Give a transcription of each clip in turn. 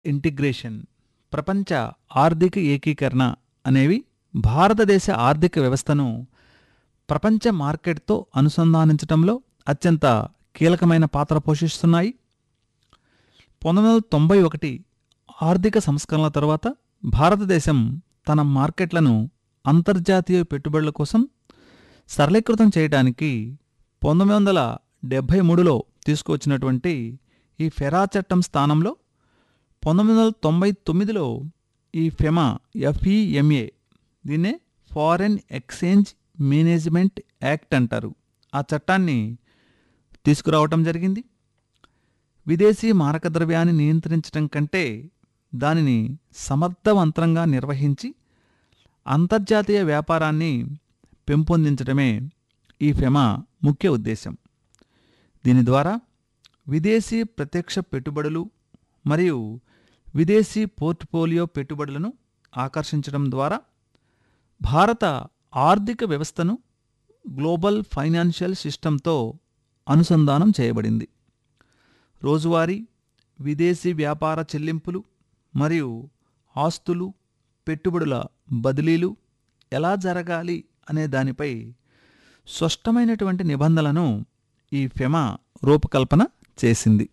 integration ప్రపంచ ఆర్థిక ఏకీకరణ అనేవి భారతదేశ ఆర్థిక వ్యవస్థను ప్రపంచ మార్కెట్తో అనుసంధానించడంలో అత్యంత కీలకమైన పాత్ర పోషిస్తున్నాయి పంతొమ్మిది వందల తొంభై ఒకటి ఆర్థిక సంస్కరణల తర్వాత భారతదేశం తన మార్కెట్లను అంతర్జాతీయ పెట్టుబడుల కోసం సరళీకృతం చేయడానికి పంతొమ్మిది వందల డెబ్భై మూడులో తీసుకువచ్చినటువంటి ఈ ఫెరా చట్టం స్థానంలో పంతొమ్మిది వందల తొంభై తొమ్మిదిలో ఈ ఫెమా ఎఫ్ఈఎంఏ దీన్నే ఫారెన్ ఎక్స్చేంజ్ మేనేజ్మెంట్ యాక్ట్ అంటారు ఆ చట్టాన్ని తీసుకురావటం జరిగింది విదేశీ మారక ద్రవ్యాన్ని నియంత్రించడం కంటే దానిని సమర్థవంతంగా నిర్వహించి అంతర్జాతీయ వ్యాపారాన్ని పెంపొందించడమే ఈ ఫెమా ముఖ్య ఉద్దేశం దీని ద్వారా విదేశీ ప్రత్యక్ష పెట్టుబడులు మరియు విదేశీ పోర్ట్ఫోలియో పెట్టుబడులను ఆకర్షించడం ద్వారా భారత ఆర్థిక వ్యవస్థను గ్లోబల్ ఫైనాన్షియల్ సిస్టంతో అనుసంధానం చేయబడింది రోజువారీ విదేశీ వ్యాపార చెల్లింపులు మరియు ఆస్తులు పెట్టుబడుల బదిలీలు ఎలా జరగాలి అనే దానిపై స్పష్టమైనటువంటి నిబంధనలను ఈ ఫెమా రూపకల్పన చేసింది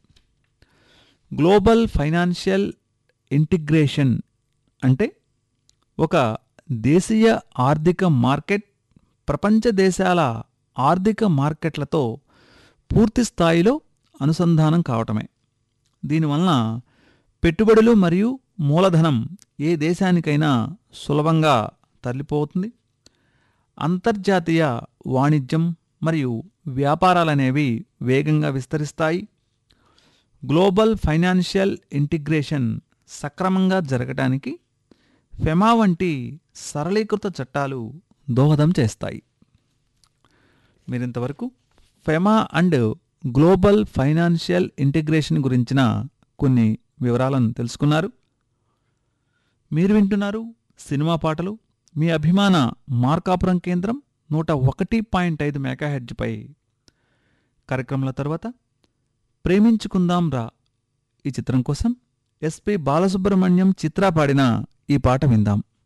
గ్లోబల్ ఫైనాన్షియల్ ఇంటిగ్రేషన్ అంటే ఒక దేశీయ ఆర్థిక మార్కెట్ ప్రపంచ దేశాల ఆర్థిక మార్కెట్లతో పూర్తి స్థాయిలో అనుసంధానం కావటమే దీనివలన పెట్టుబడులు మరియు మూలధనం ఏ దేశానికైనా సులభంగా తరలిపోతుంది అంతర్జాతీయ వాణిజ్యం మరియు వ్యాపారాలనేవి వేగంగా విస్తరిస్తాయి గ్లోబల్ ఫైనాన్షియల్ ఇంటిగ్రేషన్ సక్రమంగా జరగటానికి ఫెమా వంటి సరళీకృత చట్టాలు దోహదం చేస్తాయి మీరింతవరకు FEMA and global financial integration గురించిన కొన్ని వివరాలను తెలుసుకున్నారు మీరు వింటున్నారు సినిమా పాటలు మీ అభిమాన మార్కాపురం కేంద్రం నూట ఒకటి పాయింట్ ఐదు మెగాహెడ్జ్పై కార్యక్రమాల తర్వాత ప్రేమించుకుందాం రా ఈ చిత్రం కోసం ఎస్పి బాలసుబ్రహ్మణ్యం చిత్ర పాడిన ఈ పాట విందాం